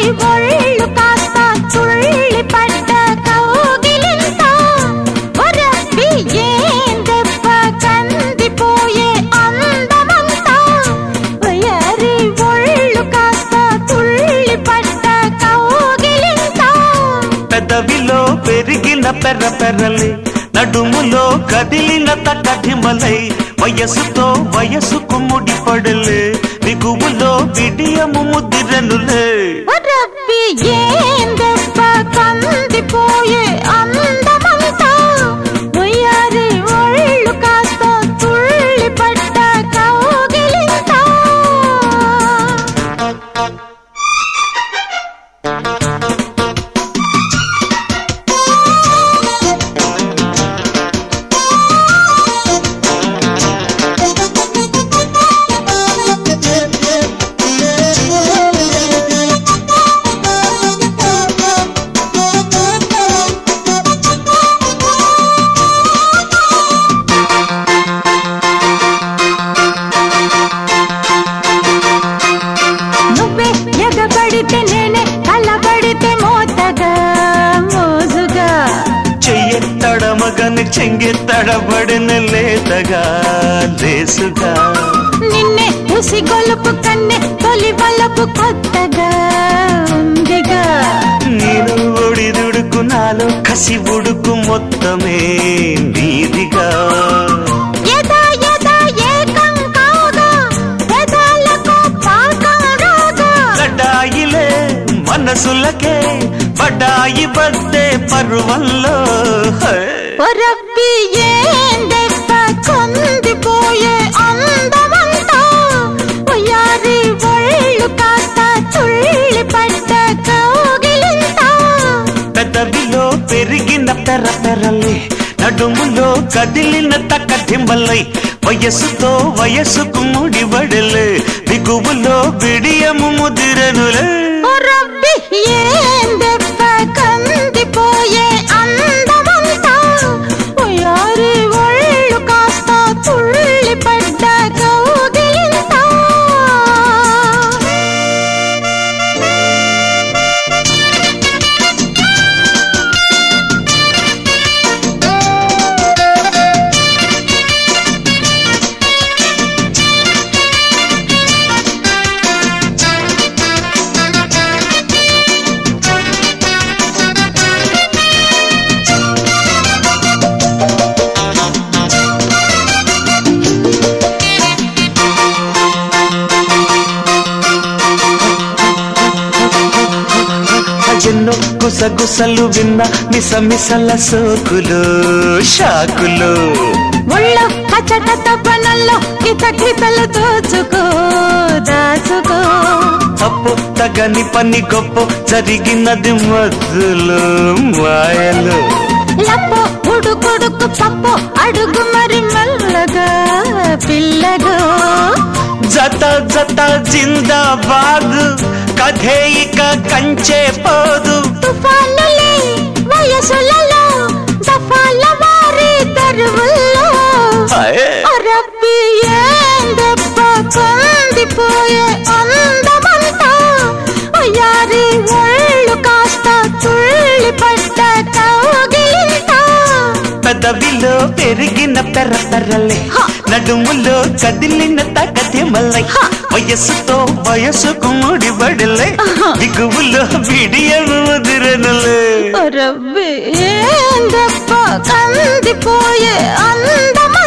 ఒళ్ళు కాస్త తుళ్ళి పడ్డ కౌగిలింత ఒరబ్బి ఏం దెబ్బ కందిపోయే అందమంతా వయారి ఒళ్ళు కాస్త తుళ్ళి పడ్డ కౌగిలింత పెదవిలో పెరిగిన పెర్ర పెర్రలే నడుములో కదిలిన తకటిమలై వయసుతో వయసుకు ముడిపడలే బిగువులో బిడియము ముద్దిరనులే రబ్బి ఏం దెబ్బ కందిపోయే అందమంతా ఉయ్యారి ఒళ్ళు కాస్త తుళ్ళి పడ్డ కౌగిలింత నువ్వే ఎగబడితే నేనే కలబడితే మోతగా మోజుగా చెయ్యెత్తడమగని చెంగెత్తడబడిన లేతగా లేసుగా నిన్నే ఉసి గొలుపు కన్నె తొలి వలపు కొత్తగా ఉందిగా నేను ఒడిదుడుకు నాలో కసి ఉడుకు మొత్తమే నీదిగా యదా యదా ఏకం కాగా పెదాలకు పాకం రాగా గడ్డాయిలే మనసులకే బడ్డాయి బద్దే పరువల్లో హే. ఒరబ్బి ఏం దెబ్బ కొందిపోయే అందమంతా ఉయ్యారి ఒళ్ళు కాస్త తుళ్ళి పడ్డ కౌగిలింత పెదవిలో పెరిగిన పెర పెరలే నడుములో కదిలిన తక్కటింబలై వయస్సుతో వయస్సుకు ముడిబడలే దిగువులో బిడియము ముదిరనులే రబ్బి ఏం దెబ్బ కందిపోయే అందమంతా ఉయ్యారి ఒళ్ళు కాస్త తుళ్ళి పడ్డ కౌగిలింత ఎన్నో గుసగుసలు విన్న మిసమిసల సోకులు షాకులు ఒళ్ళో కచట తప్పనల్లో కితకితలు దోచుకో దాచుకో తప్పు తగని పని గొప్ప జరిగినది మధ్యలో మాయలు లప్పో ఉడుకుడుకు పప్పు అడుగు మరి మెల్లగా పిల్లగో జత జత జిందాబాద్ కథే ఇక కంచే పోదు తుఫానులే వయసులలో దఫాల వారి తరువుల్లో హాయ్. రబ్బి ఏం దెబ్బ కందిపోయే అందమంతా ఉయ్యారి ఒళ్ళు కాస్త తుళ్ళి పడ్డ కౌగిలింత పెదవిలో పెరిగిన పెర్ర పెర్రలే హ. నడుములో కదిలిన తగతి మల్లై హ. వయస్సుతో వయస్సుకు ముడిబడలే ఆహా. దిగువులో బిడియము ముదిరనులే రబ్బి ఏం దెబ్బ కందిపోయే అందమా